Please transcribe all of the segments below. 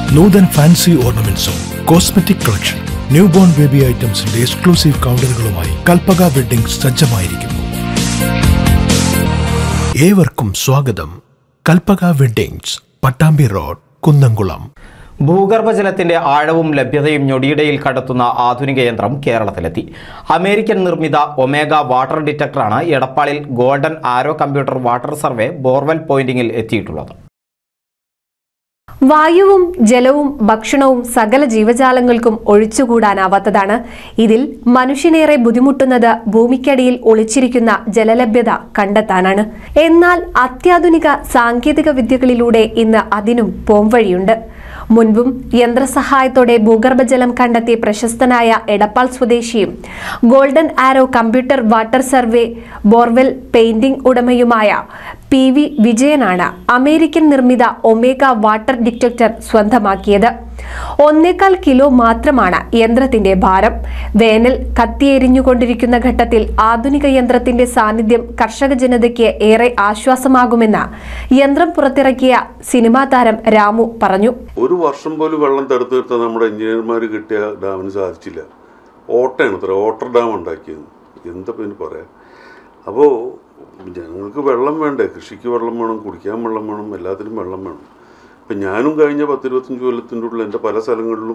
നൂതൻ fancy ഓർണമെന്റ്സും cosmetic collection newborn baby ഐറ്റംസിന്റെ exclusive കൗണ്ടറുകളുമായി കൽപ്പക വെഡിംഗ് സജ്ജമായിരിക്കുന്നു ഏവർക്കും സ്വാഗതം കൽപ്പക വെഡിങ്സ് പട്ടാമ്പി റോഡ് കുന്നംകുളം ഭൂഗർഭജലത്തിന്റെ ആഴവും ലഭ്യതയും ഞൊടിയിടയിൽ കണ്ടെത്തുന്ന ആധുനിക യന്ത്രം കേരളത്തിലെത്തി അമേരിക്കൻ നിർമ്മിത ഒമേഗ വാട്ടർ ഡിറ്റക്ടറാണ് എടപ്പാളിൽ golden arrow computer water survey borewell പോയിന്റിംഗിൽ എത്തിയിട്ടുള്ളത് വായുവും ജലവും ഭക്ഷണവും സകല ജീവജാലങ്ങൾക്കും ഒഴിച്ചുകൂടാനാവാത്തതാണ് ഇതിൽ മനുഷ്യനേറെ ബുദ്ധിമുട്ടുന്നത് ഭൂമിക്കടിയിൽ ഒളിച്ചിരിക്കുന്ന ജലലഭ്യത കണ്ടെത്താനാണ് എന്നാൽ അത്യാധുനിക സാങ്കേതിക വിദ്യകളിലൂടെ ഇന്ന് അതിനും പോംവഴിയുണ്ട് മുൻപും യന്ത്രസഹായത്തോടെ ഭൂഗർഭജലം കണ്ടെത്തിയ പ്രശസ്തനായ എടപ്പാൾ സ്വദേശിയും golden arrow computer water survey borewell painting ഉടമയുമായ പി വി വിജയനാണ് അമേരിക്കൻ നിർമ്മിത ഒമേഗ വാട്ടർ ഡിറ്റക്ടർ സ്വന്തമാക്കിയത് ഒന്നേകാൽ കിലോ മാത്രമാണ് യന്ത്രത്തിന്റെ ഭാരം വേനൽ കത്തിയെരിഞ്ഞുകൊണ്ടിരിക്കുന്ന ഘട്ടത്തിൽ ആധുനിക യന്ത്രത്തിന്റെ സാന്നിധ്യം കർഷക ജനതയ്ക്ക് ഏറെ ആശ്വാസമാകുമെന്ന് യന്ത്രം പുറത്തിറക്കിയ സിനിമാ താരം രാമു പറഞ്ഞു ഒരു വർഷം പോലും വെള്ളം തടുത്തു നിർത്താൻ നമ്മുടെ എഞ്ചിനീയർമാർ കിട്ടിയ ഡാമിന് സാധിച്ചില്ല ഓട്ടയാണ് അത്ര ഓട്ടർ ഡാം ഉണ്ടാക്കിയത് എന്താ പിന്നെ പറയാം അപ്പോൾ ജനങ്ങൾക്ക് വെള്ളം വേണ്ടേ കൃഷിക്ക് വെള്ളം വേണം കുടിക്കാൻ വെള്ളം വേണം എല്ലാത്തിനും വെള്ളം വേണം ഇപ്പം ഞാനും കഴിഞ്ഞ പത്തിരുപത്തഞ്ച് കൊല്ലത്തിൻ്റെ ഉള്ളിൽ എൻ്റെ പല സ്ഥലങ്ങളിലും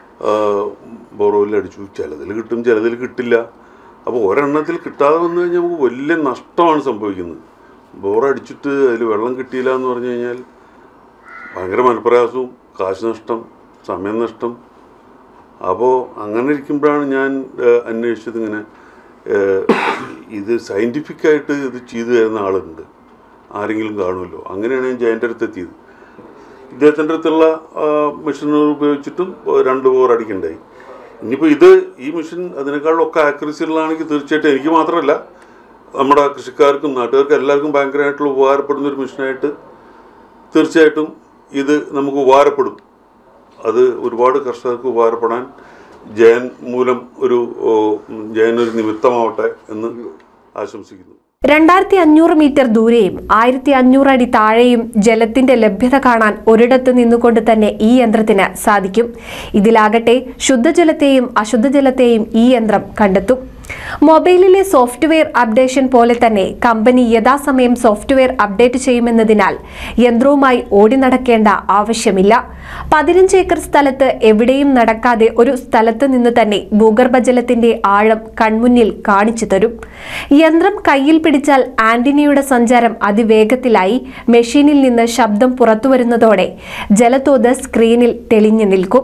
ബോറോയിൽ അടിച്ചു ചിലതിൽ കിട്ടും ചിലതിൽ കിട്ടില്ല അപ്പോൾ ഒരെണ്ണത്തിൽ കിട്ടാതെ വന്നു കഴിഞ്ഞാൽ നമുക്ക് വലിയ നഷ്ടമാണ് സംഭവിക്കുന്നത് ബോറടിച്ചിട്ട് അതിൽ വെള്ളം കിട്ടിയില്ല എന്ന് പറഞ്ഞു കഴിഞ്ഞാൽ ഭയങ്കര മനപ്രയാസവും കാശ് നഷ്ടം സമയം നഷ്ടം അപ്പോൾ അങ്ങനെ ഇരിക്കുമ്പോഴാണ് ഞാൻ ഏഹ്, അന്വേഷിച്ചത് ഇങ്ങനെ ഏഹ്, ഇത് സയൻറ്റിഫിക്കായിട്ട് ഇത് ചെയ്തു തരുന്ന ആളുണ്ട് ആരെങ്കിലും കാണുമല്ലോ അങ്ങനെയാണ് ഞാൻ ജയൻ്റെ അടുത്ത് എത്തിയത് ഇദ്ദേഹത്തിൻ്റെ അടുത്തുള്ള മെഷീനുകൾ ഉപയോഗിച്ചിട്ടും രണ്ട് ബോർ അടിക്കണ്ടായി ഇനിയിപ്പോൾ ഇത് ഈ മെഷീൻ അതിനേക്കാളൊക്കെ ആക്യുറസി ഉള്ളതാണെങ്കിൽ തീർച്ചയായിട്ടും എനിക്ക് മാത്രമല്ല നമ്മുടെ കൃഷിക്കാർക്കും നാട്ടുകാർക്കും എല്ലാവർക്കും ഭയങ്കരമായിട്ടുള്ള ഉപകാരപ്പെടുന്ന ഒരു മെഷീനായിട്ട് തീർച്ചയായിട്ടും ഇത് നമുക്ക് ഉപകാരപ്പെടും അത് ഒരുപാട് കർഷകർക്ക് ഉപകാരപ്പെടാൻ ജയൻ മൂലം ഒരു ഓ, ജയൻ ഒരു നിമിത്തമാവട്ടെ എന്ന് ആശംസിക്കുന്നു രണ്ടായിരത്തി അഞ്ഞൂറ് മീറ്റർ ദൂരെയും ആയിരത്തി അഞ്ഞൂറ് അടി താഴെയും ജലത്തിന്റെ ലഭ്യത കാണാൻ ഒരിടത്ത് നിന്നുകൊണ്ട് തന്നെ ഈ യന്ത്രത്തിന് സാധിക്കും ഇതിലാകട്ടെ ശുദ്ധജലത്തെയും അശുദ്ധജലത്തെയും ഈ യന്ത്രം കണ്ടെത്തും മൊബൈലിലെ സോഫ്റ്റ്വെയർ അപ്ഡേഷൻ പോലെ തന്നെ കമ്പനി യഥാസമയം സോഫ്റ്റ്വെയർ അപ്ഡേറ്റ് ചെയ്യുമെന്നതിനാൽ യന്ത്രവുമായി ഓടി നടക്കേണ്ട ആവശ്യമില്ല പതിനഞ്ച് ഏക്കർ സ്ഥലത്ത് എവിടെയും നടക്കാതെ ഒരു സ്ഥലത്ത് നിന്ന് തന്നെ ഭൂഗർഭജലത്തിന്റെ ആഴം കൺമുന്നിൽ കാണിച്ചു തരും യന്ത്രം കയ്യിൽ പിടിച്ചാൽ ആന്റിനയുടെ സഞ്ചാരം അതിവേഗത്തിലായി മെഷീനിൽ നിന്ന് ശബ്ദം പുറത്തുവരുന്നതോടെ ജലത്തോത് സ്ക്രീനിൽ തെളിഞ്ഞു നിൽക്കും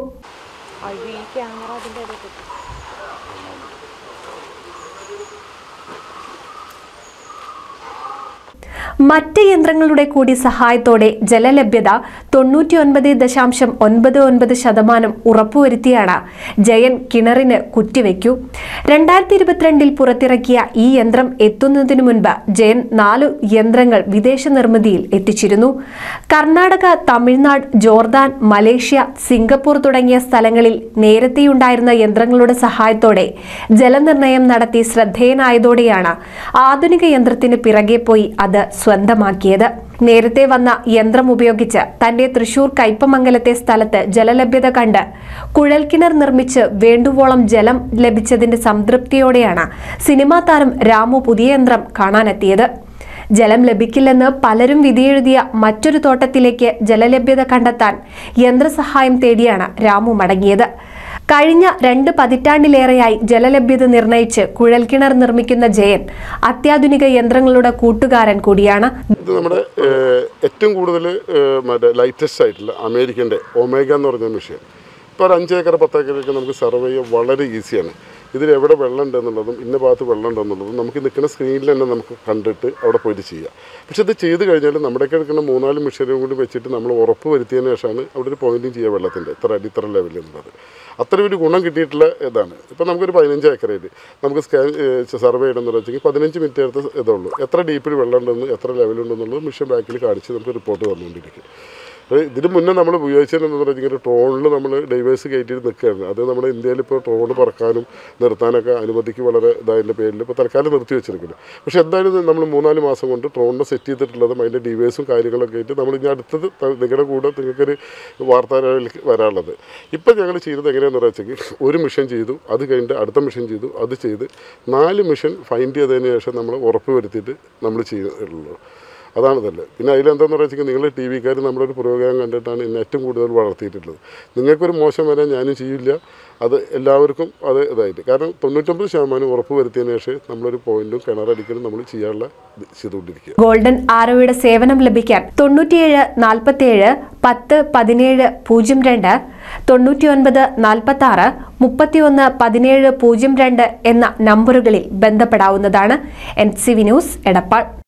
മറ്റ് യന്ത്രങ്ങളുടെ കൂടി സഹായത്തോടെ ജലലഭ്യത തൊണ്ണൂറ്റി ഒൻപത് ദശാംശം ഒൻപത് ഒൻപത് ശതമാനം ഉറപ്പുവരുത്തിയാണ് ജയൻ കിണറിന് കുറ്റിവെക്കൂ രണ്ടായിരത്തി ഇരുപത്തിരണ്ടിൽ പുറത്തിറക്കിയ ഈ യന്ത്രം എത്തുന്നതിനു മുൻപ് ജയൻ നാലു യന്ത്രങ്ങൾ വിദേശ നിർമ്മിതിയിൽ എത്തിച്ചിരുന്നു Karnataka Tamil Nadu Jordan Malaysia Singapore തുടങ്ങിയ സ്ഥലങ്ങളിൽ നേരത്തെയുണ്ടായിരുന്ന യന്ത്രങ്ങളുടെ സഹായത്തോടെ ജലനിർണ്ണയം നടത്തി ശ്രദ്ധേയനായതോടെയാണ് ആധുനിക യന്ത്രത്തിന് പിറകെ പോയി അത് സ്വന്തമാക്കിയത് നേരത്തെ വന്ന യന്ത്രം ഉപയോഗിച്ച് തന്റെ തൃശൂർ കയ്പമംഗലത്തെ സ്ഥലത്ത് ജലലഭ്യത കണ്ട് കുഴൽക്കിണർ നിർമ്മിച്ച് വേണ്ടുവോളം ജലം ലഭിച്ചതിന്റെ സംതൃപ്തിയോടെയാണ് സിനിമാ താരം രാമു പുതിയ യന്ത്രം കാണാനെത്തിയത് ജലം ലഭിക്കില്ലെന്ന് പലരും വിധിയെഴുതിയ മറ്റൊരു തോട്ടത്തിലേക്ക് ജലലഭ്യത കണ്ടെത്താൻ യന്ത്രസഹായം തേടിയാണ് രാമു മടങ്ങിയത് കഴിഞ്ഞ രണ്ട് പതിറ്റാണ്ടിലേറെയായി ജലലഭ്യത നിർണയിച്ച് കുഴൽക്കിണർ നിർമ്മിക്കുന്ന ജയൻ അത്യാധുനിക യന്ത്രങ്ങളുടെ കൂട്ടുകാരൻ കൂടിയാണ് ഇത് നമ്മുടെ ഏഹ്, ഏറ്റവും കൂടുതൽ ഏഹ്, മറ്റേ ലൈറ്റസ്റ്റ് ആയിട്ടുള്ള അമേരിക്കൻ്റെ ഒമേഗ എന്ന് പറഞ്ഞ മെഷീൻ ഇപ്പോൾ ഒരു അഞ്ച് ഏക്കർ പത്ത് ഏക്കറൊക്കെ നമുക്ക് സർവേ ചെയ്യാൻ വളരെ ഈസിയാണ് ഇതിൽ എവിടെ വെള്ളം ഉണ്ടെന്നുള്ളതും ഇന്ന ഭാഗത്ത് വെള്ളം ഉണ്ടെന്നുള്ളതും നമുക്ക് നിൽക്കുന്ന സ്ക്രീനിൽ തന്നെ നമുക്ക് കണ്ടിട്ട് അവിടെ പോയിട്ട് ചെയ്യാം പക്ഷെ ഇത് ചെയ്ത് കഴിഞ്ഞാൽ നമ്മുടെയൊക്കെ എടുക്കുന്ന മൂന്നാല് മെഷീനും കൂടി വെച്ചിട്ട് നമ്മൾ ഉറപ്പ് വരുത്തിയതിന് ശേഷമാണ് അവിടെ ഒരു പോയിന്റിങ് ചെയ്യുക വെള്ളത്തിൻ്റെ ഇത്ര അടി ഇത്ര ലെവലിൽ എന്നുള്ളത് അത്ര ഒരു ഗുണം കിട്ടിയിട്ടുള്ള ഇതാണ് ഇപ്പോൾ നമുക്കൊരു പതിനഞ്ച് ഏക്കറയിൽ നമുക്ക് സ്കാൻ സർവേ ചെയ്യണമെന്ന് വെച്ചെങ്കിൽ പതിനഞ്ച് മിനിറ്റ് എടുത്ത് ഇതുള്ളൂ എത്ര ഡീപ്പിൽ വെള്ളം ഉണ്ടെന്ന് എത്ര ലെവലുണ്ടെന്നുള്ളത് മിഷൻ ബാക്കിൽ കാണിച്ച് നമുക്ക് റിപ്പോർട്ട് തന്നുകൊണ്ടിരിക്കും അത് ഇതിന് മുന്നേ നമ്മൾ ഉപയോഗിച്ചിരുന്നത് പറഞ്ഞാൽ ട്രോണിൽ നമ്മൾ ഡൈവേഴ്സ് കയറ്റിയിട്ട് നിൽക്കുകയാണ് അത് നമ്മുടെ ഇന്ത്യയിൽ ഇപ്പോൾ ട്രോൺ പറക്കാനും നിർത്താനൊക്കെ അനുമതിക്ക് വളരെ ഇതായതിൻ്റെ പേരിൽ ഇപ്പോൾ തൽക്കാലം നിർത്തി വെച്ചിരിക്കുന്നു പക്ഷേ എന്തായാലും നമ്മൾ മൂന്നാല് മാസം കൊണ്ട് ട്രോണിനെ സെറ്റ് ചെയ്തിട്ടുള്ളതും അതിൻ്റെ ഡിവൈസും കാര്യങ്ങളൊക്കെ ആയിട്ട് നമ്മൾ ഇനി അടുത്തത് ത- നിങ്ങളുടെ കൂടെ നിങ്ങൾക്കൊരു വാർത്താലേക്ക് വരാനുള്ളത് ഇപ്പം ഞങ്ങൾ ചെയ്തത് എങ്ങനെയാണെന്ന് വെച്ചെങ്കിൽ ഒരു മിഷൻ ചെയ്തു അത് കഴിഞ്ഞിട്ട് അടുത്ത മിഷൻ ചെയ്തു അത് ചെയ്ത് നാല് മിഷൻ ഫൈൻഡ് ചെയ്തതിന് ശേഷം നമ്മൾ ഉറപ്പ് വരുത്തിയിട്ട് നമ്മൾ ചെയ്യുന്നുള്ളൂ അതാണ് തന്നെ പിന്നെ അതിലെന്താണെന്ന് വെച്ചാൽ നിങ്ങൾ ടി വിക്കാർ നമ്മുടെ ഒരു പ്രോഗ്രാം കണ്ടിട്ടാണ് എന്നെ ഏറ്റവും കൂടുതൽ വളർത്തിയിട്ടുള്ളത് നിങ്ങൾക്കൊരു മോശം വരാൻ ഞാനും ചെയ്യില്ല അത് എല്ലാവർക്കും അത് ഇതായിട്ട് കാരണം തൊണ്ണൂറ്റൊമ്പത് ശതമാനം ഉറപ്പ് വരുത്തിയതിന് ശേഷം നമ്മളൊരു പോയിന്റും കിണറടിക്കലും നമ്മൾ ചെയ്യാനുള്ള ഇത് ചെയ്തുകൊണ്ടിരിക്കുക ഗോൾഡൻ ആരോയുടെ സേവനം ലഭിക്കാൻ തൊണ്ണൂറ്റിയേഴ് നാൽപ്പത്തിയേഴ് പത്ത് പതിനേഴ് പൂജ്യം രണ്ട് തൊണ്ണൂറ്റിയൊൻപത് നാൽപ്പത്തി ആറ് മുപ്പത്തിയൊന്ന് പതിനേഴ് പൂജ്യം രണ്ട് എന്ന നമ്പറുകളിൽ ബന്ധപ്പെടാവുന്നതാണ് N C V news Edappal